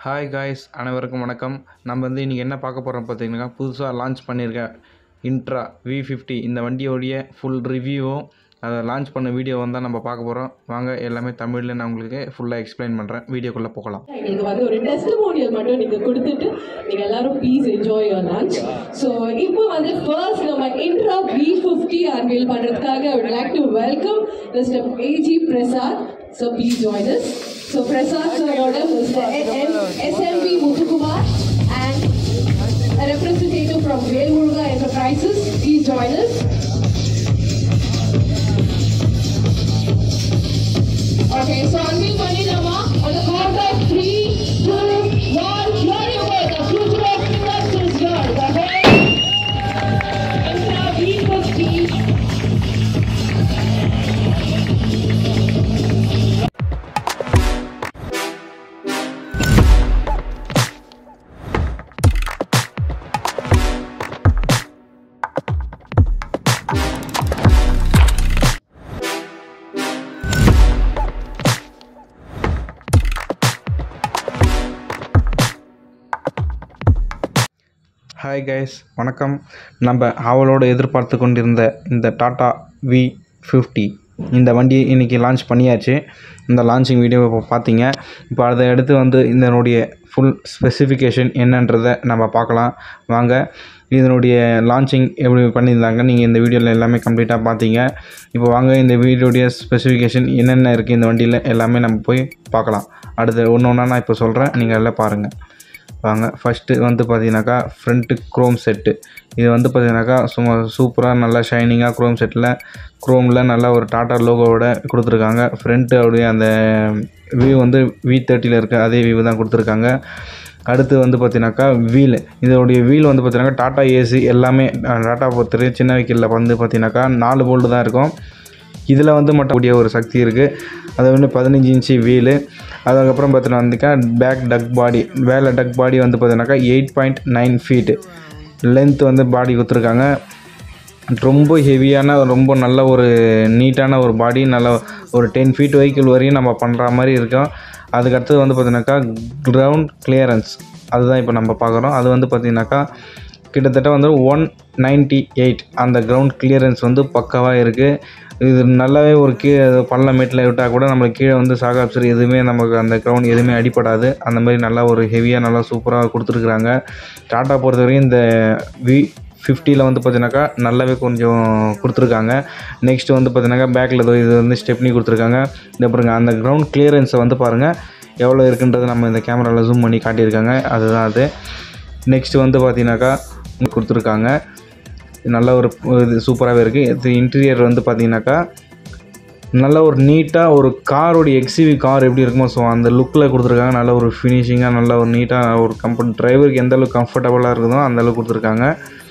Hi guys அனைவருக்கும் வணக்கம் நம்ம வந்து இன்றைக்கி என்ன பார்க்க போகிறோம் பார்த்தீங்கன்னா புதுசாக லான்ச் பண்ணியிருக்க இன்ட்ரா வி ஃபிஃப்டி இந்த வண்டியோடைய ஃபுல் ரிவ்யூவும் அதை லான்ச் பண்ண வீடியோ தான் நம்ம பார்க்க போகிறோம் வாங்க எல்லாமே தமிழில் நான் உங்களுக்கு ஃபுல்லாக எக்ஸ்பிளைன் பண்ணுறேன் வீடியோக்குள்ளே போகலாம் எங்களுக்கு வந்து ஒரு டெஸ்டிமோனியல் மட்டும் நீங்க கொடுத்துட்டு நீங்க எல்லாரும் please enjoy your lunch so இப்போ வந்து ஃபர்ஸ்ட் நம்ம இன்ட்ரா பி ஃபிஃப்டி அன்வீல் பண்றதுக்காக I would like to welcome mister AG Prasad so please join us so Prasad சரோட mister SMP Muthukumar and a representative from Velmuruga Enterprises. Please join us. Okay, so unveil பண்ணிடலாமா on the count of three, two, one. Here you go. The future of industry is here. The whole Intra V50 hi guys வணக்கம் நம்ம ஆவலோடு எதிர்பார்த்து கொண்டிருந்த இந்த tata V fifty இந்த வண்டியை இன்றைக்கி லான்ச் பண்ணியாச்சு இந்த லான்ச்சிங் வீடியோ இப்போ பார்த்தீங்க இப்போ அதை அடுத்து வந்து இதனுடைய ஃபுல் ஸ்பெசிஃபிகேஷன் என்னன்றதை நம்ம பார்க்கலாம் வாங்க இதனுடைய லான்ச்சிங் எப்படி பண்ணியிருந்தாங்க நீங்கள் இந்த வீடியோவில் எல்லாமே கம்ப்ளீட்டாக பார்த்தீங்க இப்போ வாங்க இந்த வீடியோடைய ஸ்பெசிஃபிகேஷன் என்னென்ன இருக்குது இந்த வண்டியில் எல்லாமே நம்ம போய் பார்க்கலாம் அடுத்து ஒன்று ஒன்றா நான் இப்போ சொல்கிறேன் நீங்கள் எல்லாம் பாருங்கள் வாங்க ஃபஸ்ட்டு வந்து பார்த்தீங்கன்னாக்கா ஃப்ரண்ட்டு க்ரோம் செட்டு இது வந்து பார்த்தீங்கன்னாக்கா சும்மா சூப்பராக நல்லா ஷைனிங்காக க்ரோம் செட்டில் க்ரோமில் நல்லா ஒரு டாட்டா லோகோவோட கொடுத்துருக்காங்க ஃப்ரண்ட்டு அப்படியே அந்த வியூ வந்து வி தேர்ட்டியில் இருக்க அதே வியூ தான் கொடுத்துருக்காங்க அடுத்து வந்து பார்த்தீங்கன்னாக்கா வீல் இதோடைய வீல் வந்து பார்த்தீங்கன்னாக்கா டாட்டா ஏசி எல்லாமே டாட்டா பொறுத்தவரை சின்ன வெஹிக்கிளில் வந்து பார்த்தீங்கன்னாக்கா நாலு போல்டு தான் இருக்கும் இதில் வந்து மட்டும் கூடிய ஒரு சக்தி இருக்குது அது வந்து பதினஞ்சு இன்ச்சு வீலு அதுக்கப்புறம் பார்த்தீங்கன்னா வந்துக்கா பேக் டக் பாடி வேலை டக் பாடி வந்து பார்த்தீங்கன்னாக்கா eight point nine feet length வந்து பாடி கொடுத்துருக்காங்க ரொம்ப ஹெவியான ரொம்ப நல்ல ஒரு நீட்டான ஒரு பாடி நல்ல ஒரு டென் ஃபீட் வெஹிக்கிள் வரையும் நம்ம பண்ணுற மாதிரி இருக்கும் அதுக்கடுத்தது வந்து பார்த்தீங்கன்னாக்கா கிரவுண்ட் கிளியரன்ஸ் அதுதான் இப்போ நம்ம பார்க்குறோம் அது வந்து பார்த்தீங்கன்னாக்கா கிட்டத்தட்ட வந்து ஒன் நைன்ட்டி எயிட் அந்த கிரவுண்ட் கிளியரன்ஸ் வந்து பக்காவாக இருக்குது இது நல்லாவே ஒரு கீழே பள்ளம் மேட்டில் விட்டால் கூட நம்மளுக்கு கீழே வந்து சாகாப்சர் எதுவுமே நமக்கு அந்த கிரவுண்ட் எதுவுமே அடிப்படாது அந்த மாதிரி நல்லா ஒரு ஹெவியாக நல்லா சூப்பராக கொடுத்துருக்குறாங்க டாட்டா பொறுத்த வரைக்கும் இந்த வி ஃபிஃப்டியில் வந்து பார்த்தீங்கன்னாக்கா நல்லாவே கொஞ்சம் கொடுத்துருக்காங்க நெக்ஸ்ட் வந்து பார்த்தீங்கன்னாக்கா பேக்கில் இது வந்து ஸ்டெப்னி கொடுத்துருக்காங்க இந்த பாருங்க அந்த கிரவுண்ட் கிளியரன்ஸை வந்து பாருங்கள் எவ்வளோ இருக்குன்றது நம்ம இந்த கேமராவில் ஜூம் பண்ணி காட்டியிருக்காங்க அதுதான் அது நெக்ஸ்ட் வந்து பார்த்தீங்கன்னாக்கா கொடுத்துருக்காங்க நல்ல ஒரு இது சூப்பராகவே இருக்குது இது இன்டீரியர் வந்து பார்த்தீங்கன்னாக்கா நல்ல ஒரு நீட்டாக ஒரு காரோடைய எக்ஸிவி கார் எப்படி இருக்குமோ ஸோ அந்த லுக்கில் கொடுத்துருக்காங்க நல்ல ஒரு ஃபினிஷிங்காக நல்ல ஒரு நீட்டாக ஒரு கம்ஃபர்ட் டிரைவருக்கு எந்த அளவுக்கு கம்ஃபர்டபுளாக இருக்குதோ அந்த அளவுக்கு கொடுத்துருக்காங்க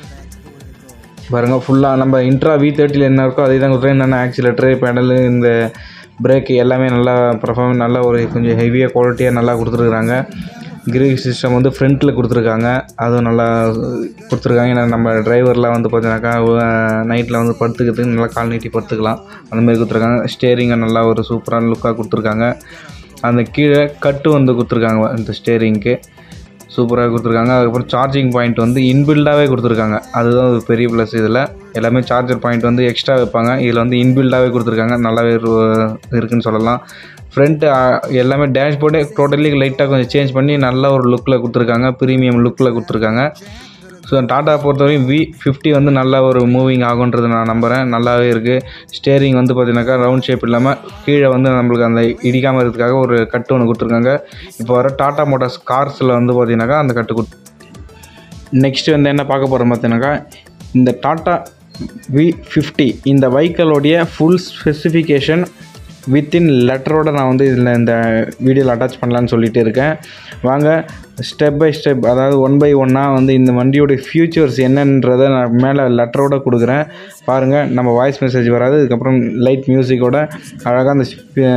பாருங்கள் ஃபுல்லாக நம்ம இன்ட்ரா வி தேர்ட்டியில் என்ன இருக்கோ அதே தான் கொடுத்துருக்காங்க என்னென்ன ஆக்சிலேட்டரு பெடலு இந்த பிரேக்கு எல்லாமே நல்லா பர்ஃபார்மன்ஸ் நல்லா ஒரு கொஞ்சம் ஹெவியாக குவாலிட்டியாக நல்லா கொடுத்துருக்குறாங்க கிரில் சிஸ்டம் வந்து ஃப்ரண்ட்டில் கொடுத்துருக்காங்க அதுவும் நல்லா கொடுத்துருக்காங்க ஏன்னா நம்ம டிரைவர்லாம் வந்து பார்த்தீங்கன்னாக்கா நைட்டில் வந்து படுத்துக்கிறதுக்கு நல்லா கால் நீட்டி படுத்துக்கலாம் அந்த மாதிரி கொடுத்துருக்காங்க ஸ்டேரிங்கை நல்லா ஒரு சூப்பரான லுக்காக கொடுத்துருக்காங்க அந்த கீழே கட்டு வந்து கொடுத்துருக்காங்க இந்த ஸ்டேரிங்க்கு சூப்பராக கொடுத்துருக்காங்க அதுக்கப்புறம் சார்ஜிங் பாயிண்ட் வந்து இன்பில்டாகவே கொடுத்துருக்காங்க அதுதான் ஒரு பெரிய ப்ளஸ் இதில் எல்லாமே சார்ஜர் பாயிண்ட் வந்து எக்ஸ்ட்ரா வைப்பாங்க இதில் வந்து இன்பில்டாகவே கொடுத்துருக்காங்க நல்லாவே இரு- இருக்குன்னு சொல்லலாம் ஃப்ரண்ட் எல்லாமே டேஷ்போர்டே டோட்டலி லைட்டாக கொஞ்சம் சேஞ்ச் பண்ணி நல்ல ஒரு லுக்கில் கொடுத்துருக்காங்க ப்ரீமியம் லுக்கில் கொடுத்துருக்காங்க ஸோ டாட்டா பொறுத்தவரைக்கும் வி ஃபிஃப்டி வந்து நல்ல ஒரு மூவிங் ஆகுன்றது நான் நம்புகிறேன் நல்லாவே இருக்குது ஸ்டேரிங் வந்து பார்த்தீங்கன்னாக்கா ரவுண்ட் ஷேப் இல்லாமல் கீழே வந்து நம்மளுக்கு அந்த இடிக்காமல் இருக்கிறதுக்காக ஒரு கட்டு ஒன்று கொடுத்துருக்காங்க இப்போ வர டாட்டா மோட்டார்ஸ் கார்ஸில் வந்து பார்த்தீங்கன்னாக்கா அந்த கட்டு கொடு நெக்ஸ்ட் வந்து என்ன பார்க்க போகிறோம் பார்த்தீங்கன்னாக்கா இந்த டாட்டா வி ஃபிஃப்டி இந்த வெஹிக்கிளோடைய ஃபுல் ஸ்பெசிஃபிகேஷன் வித்தின் லெட்டரோட நான் வந்து இதில் இந்த வீடியோவில் அட்டாச் பண்ணலான்னு சொல்லிட்டு இருக்கேன் வாங்க ஸ்டெப் பை ஸ்டெப் அதாவது ஒன் பை ஒன்னாக வந்து இந்த வண்டியோட ஃபியூச்சர்ஸ் என்னன்றதை நான் மேலே லெட்டரோட கொடுக்குறேன் பாருங்கள் நம்ம வாய்ஸ் மெசேஜ் வராது அதுக்கப்புறம் லைட் மியூசிக்கோட அழகாக அந்த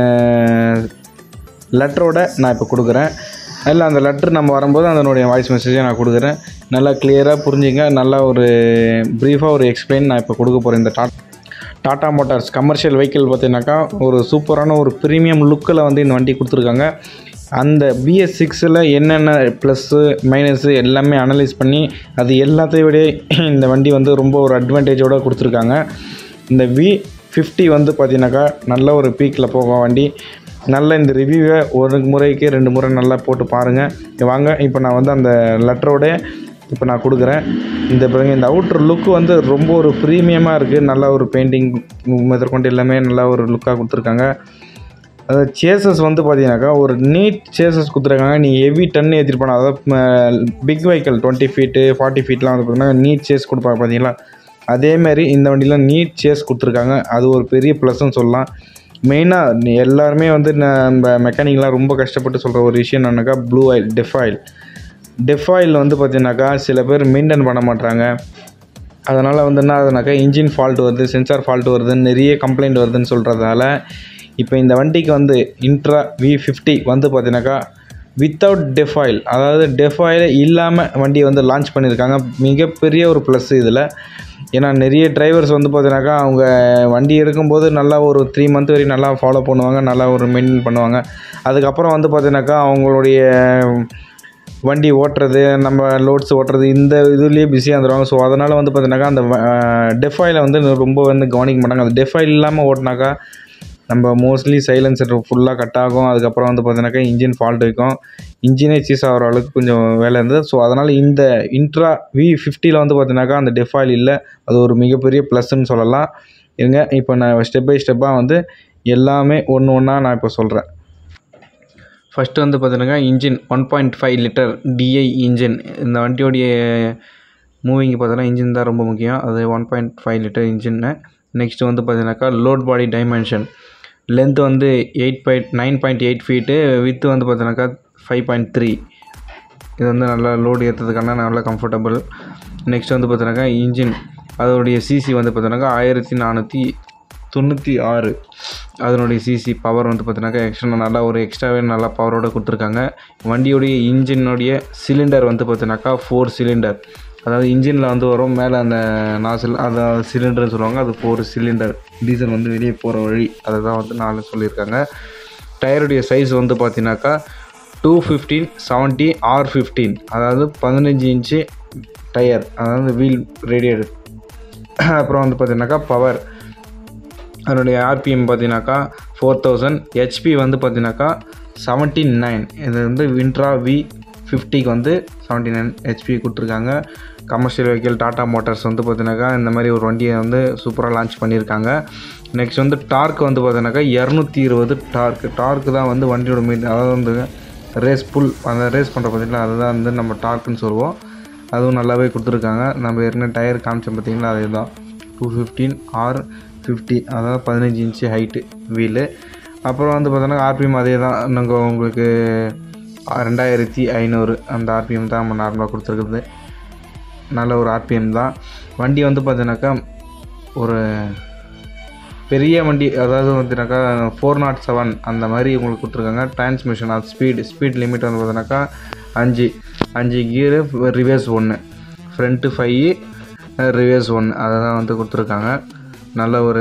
லெட்டரோட நான் இப்போ கொடுக்குறேன் இல்லை அந்த லெட்ரு நம்ம வரும்போது அதனுடைய வாய்ஸ் மெசேஜை நான் கொடுக்குறேன் நல்லா கிளியராக புரிஞ்சுங்க நல்லா ஒரு ப்ரீஃபாக ஒரு எக்ஸ்பிளைன் நான் இப்போ கொடுக்க போகிறேன் இந்த டாட் டாடா மோட்டார்ஸ் கமர்ஷியல் வெஹிக்கிள் பார்த்தீங்கன்னாக்கா ஒரு சூப்பரான ஒரு ப்ரீமியம் லுக்கில் வந்து இந்த வண்டி கொடுத்துருக்காங்க அந்த பிஎஸ் சிக்ஸில் என்னென்ன ப்ளஸ்ஸு மைனஸு எல்லாமே அனலைஸ் பண்ணி அது எல்லாத்தையும் விட இந்த வண்டி வந்து ரொம்ப ஒரு அட்வான்டேஜோடு கொடுத்துருக்காங்க இந்த வி ஃபிஃப்டி வந்து பார்த்தீங்கன்னாக்கா நல்ல ஒரு பீக்கில் போகும் வண்டி நல்ல இந்த ரிவ்யூவை ஒரு முறைக்கு ரெண்டு முறை நல்லா போட்டு பாருங்கள் வாங்க இப்போ நான் வந்து அந்த லெட்டரோட இப்போ நான் கொடுக்குறேன் இந்த பாருங்க இந்த அவுட்ரு லுக்கு வந்து ரொம்ப ஒரு ப்ரீமியமாக இருக்குது நல்ல ஒரு பெயிண்டிங் முதற்கொண்டு எல்லாமே நல்ல ஒரு லுக்காக கொடுத்துருக்காங்க அது சேசஸ் வந்து பார்த்தீங்கன்னாக்கா ஒரு நீட் சேசஸ் கொடுத்துருக்காங்க நீ ஹெவி டன் ஏற்றிட்டு போனால் அதாவது big vehicle twenty feet forty ஃபீட்லாம் வந்து பார்த்தீங்கன்னா நீட் சேஸ் கொடுப்பாங்க பார்த்தீங்களா அதேமாரி இந்த வண்டியில் நீட் சேஸ் கொடுத்துருக்காங்க அது ஒரு பெரிய ப்ளஸ்ன்னு சொல்லலாம் மெயினாக எல்லாருமே வந்து நம்ம மெக்கானிக்லாம் ரொம்ப கஷ்டப்பட்டு சொல்கிற ஒரு விஷயம் என்னன்னாக்கா blue oil DEF oil DEF oil வந்து பார்த்தீங்கன்னாக்கா சில பேர் மெயின்டைன் பண்ண மாட்டாங்க அதனால் வந்து என்ன ஆகுதுனாக்கா இன்ஜின் ஃபால்ட் வருது சென்சார் ஃபால்ட் வருதுன்னு நிறைய கம்ப்ளைண்ட் வருதுன்னு சொல்கிறதால இப்போ இந்த வண்டிக்கு வந்து இன்ட்ரா வி ஃபிஃப்டி வந்து பார்த்தீங்கன்னாக்கா வித்தவுட் டெஃபாயில் அதாவது டெஃபாயில் இல்லாமல் வண்டியை வந்து லான்ச் பண்ணியிருக்காங்க மிகப்பெரிய ஒரு ப்ளஸ் இதில் ஏன்னா நிறைய டிரைவர்ஸ் வந்து பார்த்தீங்கன்னாக்கா அவங்க வண்டி எடுக்கும்போது நல்லா ஒரு த்ரீ மந்த் வரைக்கும் நல்லா ஃபாலோ பண்ணுவாங்க நல்லா ஒரு மெயின்டைன் பண்ணுவாங்க அதுக்கப்புறம் வந்து பார்த்தீங்கன்னாக்கா அவங்களுடைய வண்டி ஓட்டுறது நம்ம லோட்ஸ் ஓட்டுறது இந்த இதுலேயே பிஸியாக இருந்துருவாங்க ஸோ அதனால் வந்து பார்த்தீங்கன்னாக்கா அந்த டெஃபாயில் வந்து ரொம்ப வந்து கவனிக்க மாட்டாங்க அந்த டெஃபாயில் இல்லாமல் ஓட்டினாக்கா நம்ம மோஸ்ட்லி சைலன்சர் ஃபுல்லாக கட் ஆகும் அதுக்கப்புறம் வந்து பார்த்தீங்கன்னாக்கா இன்ஜின் ஃபால்ட் வைக்கும் இன்ஜினே சீஸ் ஆகிற அளவுக்கு கொஞ்சம் வேலை இருந்தது ஸோ அதனால் இந்த இன்ட்ரா வி ஃபிஃப்டியில் வந்து பார்த்தீங்கன்னாக்கா அந்த டெஃபாயில் இல்லை அது ஒரு மிகப்பெரிய ப்ளஸ்ன்னு சொல்லலாம் இருங்க இப்போ நான் ஸ்டெப் பை ஸ்டெப்பாக வந்து எல்லாமே ஒன்று ஒன்றா நான் இப்போ சொல்கிறேன் ஃபஸ்ட்டு வந்து பார்த்தீங்கன்னா engine one point five litre DI engine இந்த வண்டியோடைய மூவிங் பார்த்தீங்கன்னா இன்ஜின் தான் ரொம்ப முக்கியம் அது ஒன் பாயிண்ட் ஃபைவ் லிட்டர் இன்ஜின்னு நெக்ஸ்ட்டு வந்து பார்த்தீங்கன்னாக்கா லோட் பாடி டைமென்ஷன் லென்த் வந்து eight point nine point eight feet width வந்து பார்த்தீங்கன்னாக்கா ஃபைவ் பாயிண்ட் த்ரீ இது வந்து நல்லா லோடு ஏற்றுறதுக்கான நல்லா கம்ஃபர்டபுள் நெக்ஸ்ட் வந்து பார்த்தீங்கன்னாக்கா இன்ஜின் அதோடைய சிசி வந்து பார்த்தீங்கன்னாக்கா ஆயிரத்தி நானூற்றி தொண்ணூற்றி ஆறு அதனுடைய சிசி பவர் வந்து பார்த்தீங்கன்னாக்கா எக்ஸ்ட்ரா நல்லா ஒரு எக்ஸ்ட்ராவே நல்லா பவரோடு கொடுத்துருக்காங்க வண்டியோடைய இன்ஜினுடைய சிலிண்டர் வந்து பார்த்தீங்கன்னாக்கா ஃபோர் சிலிண்டர் அதாவது இன்ஜினில் வந்து வரும் மேலே அந்த நாசில் அதை சிலிண்டர்னு சொல்லுவாங்க அது ஃபோர் சிலிண்டர் டீசல் வந்து வெளியே போகிற வழி அதை தான் வந்து நாலு சொல்லியிருக்காங்க டயருடைய சைஸ் வந்து பார்த்தீங்கன்னாக்கா two fifteen seventy R fifteen அதாவது பதினஞ்சு இன்ச்சு டயர் அதாவது வீல் ரேடியேட் அப்புறம் வந்து பார்த்தீங்கன்னாக்கா பவர் அதனுடைய ஆர்பிஎம் பார்த்தீங்கன்னாக்கா ஃபோர் தௌசண்ட் ஹெச்பி வந்து பார்த்தீங்கன்னாக்கா செவன்ட்டி நைன் இது வந்து விண்ட்ரா வி ஃபிஃப்டிக்கு வந்து செவன்ட்டி நைன் ஹெச்பி கொடுத்துருக்காங்க கமர்ஷியல் வெஹிக்கிள் டாடா மோட்டார்ஸ் வந்து பார்த்தீங்கன்னாக்கா இந்த மாதிரி ஒரு வண்டியை வந்து சூப்பராக லான்ச் பண்ணியிருக்காங்க நெக்ஸ்ட் வந்து டார்க் வந்து பார்த்தீங்கன்னாக்கா இரநூத்தி இருபது டார்க் டார்க் தான் வந்து வண்டியோட மீட் அதாவது வந்து ரேஸ் புல் அந்த ரேஸ் பண்ணுற பார்த்தீங்களா அதுதான் வந்து நம்ம டார்க்குன்னு சொல்லுவோம் அதுவும் நல்லாவே கொடுத்துருக்காங்க நம்ம ஏற்கனவே டயர் காமிச்சோம் பார்த்தீங்களா அதே தான் டூ ஃபிஃப்டீன் ஆர் ஃபிஃப்டி அதாவது பதினஞ்சு இன்ச்சு ஹைட்டு வீலு அப்புறம் வந்து பார்த்தோன்னா ஆர்பிஎம் அதே தான் நாங்கள் உங்களுக்கு ரெண்டாயிரத்தி ஐநூறு அந்த ஆர்பிஎம் தான் நம்ம நார்மலாக கொடுத்துருக்குது நல்ல ஒரு ஆர்பிஎம் தான் வண்டி வந்து பார்த்தீங்கன்னாக்கா ஒரு பெரிய வண்டி அதாவது வந்துனாக்கா ஃபோர் நாட் செவன் அந்த மாதிரி உங்களுக்கு கொடுத்துருக்காங்க டிரான்ஸ்மிஷன் அது ஸ்பீடு ஸ்பீட் லிமிட் வந்து பார்த்தீங்கன்னாக்கா அஞ்சு அஞ்சு கியரு ரிவேர்ஸ் ஒன்று ஃப்ரண்ட்டு ஃபைவ் ரிவேர்ஸ் ஒன்று அதை தான் வந்து கொடுத்துருக்காங்க நல்ல ஒரு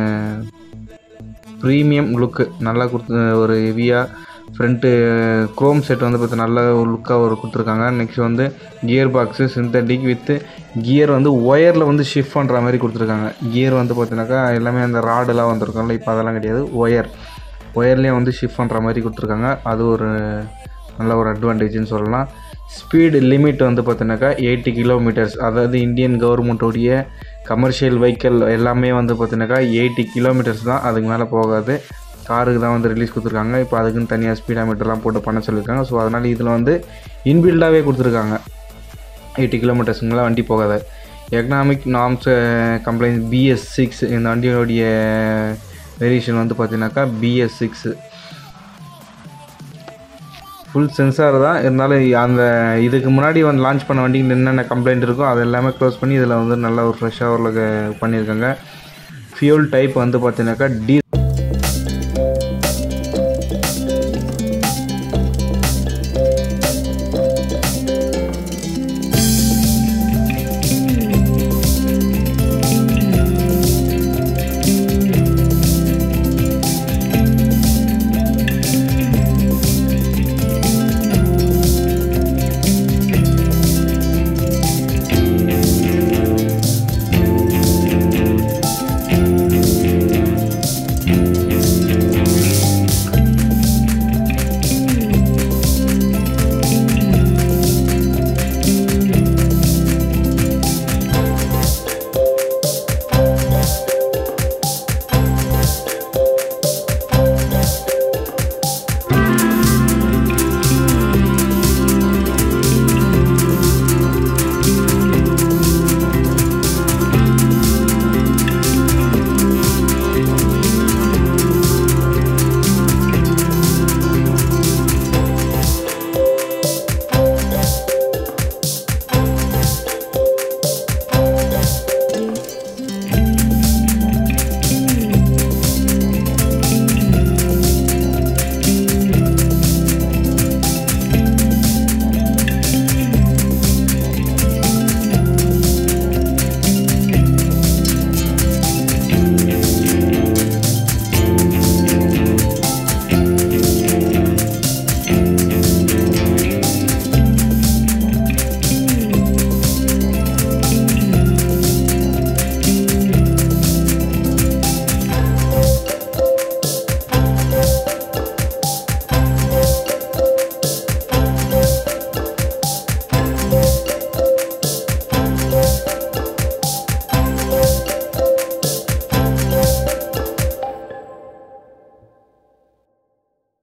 ப்ரீமியம் லுக்கு நல்லா கொடுத்து ஒரு ஹெவியாக ஃப்ரண்ட்டு க்ரோம் செட் வந்து பார்த்து நல்ல ஒரு லுக்காக ஒரு கொடுத்துருக்காங்க நெக்ஸ்ட் வந்து gear box synthetic with gear வந்து ஒயரில் வந்து ஷிஃப்ட் பண்ணுற மாதிரி கொடுத்துருக்காங்க கியர் வந்து பார்த்தீங்கன்னாக்கா எல்லாமே அந்த ராடெல்லாம் வந்திருக்கும்ல இப்போ அதெல்லாம் கிடையாது ஒயர் ஒயர்லேயே வந்து ஷிஃப்ட் பண்ணுற மாதிரி கொடுத்துருக்காங்க அது ஒரு நல்ல ஒரு அட்வான்டேஜ்னு சொல்லலாம் ஸ்பீடு லிமிட் வந்து பார்த்தீங்கன்னாக்கா எயிட்டி கிலோமீட்டர்ஸ் அதாவது இந்தியன் கவர்மெண்ட்டோடைய கமர்ஷியல் வெஹிக்கிள் எல்லாமே வந்து பார்த்தீங்கன்னாக்கா எயிட்டி கிலோமீட்டர்ஸ் தான் அதுக்கு மேலே போகாது காருக்கு தான் வந்து ரிலீஸ் கொடுத்துருக்காங்க இப்போ அதுக்குன்னு தனியாக ஸ்பீடாமீட்டர்லாம் போட்டு பண்ண சொல்லியிருக்காங்க ஸோ அதனால் இதில் வந்து இன்பில்டாகவே கொடுத்துருக்காங்க எயிட்டி கிலோமீட்டர்ஸ்க்கு மேலே வண்டி போகாது economic norms complaint BS six இந்த வண்டியோடைய வேரியேஷன் வந்து பார்த்தீங்கன்னாக்கா பிஎஸ் சிக்ஸு ஃபுல் சென்சார் தான் இருந்தாலும் அந்த இதுக்கு முன்னாடி வந்து லான்ச் பண்ண வண்டிக்கு என்னென்ன கம்ப்ளைண்ட் இருக்கோ அது எல்லாமே க்ளோஸ் பண்ணி இதில் வந்து நல்ல ஒரு ஃப்ரெஷ்ஷாக ஒரு பண்ணியிருக்காங்க ஃபியூல் டைப் வந்து பார்த்தீங்கன்னாக்கா டீ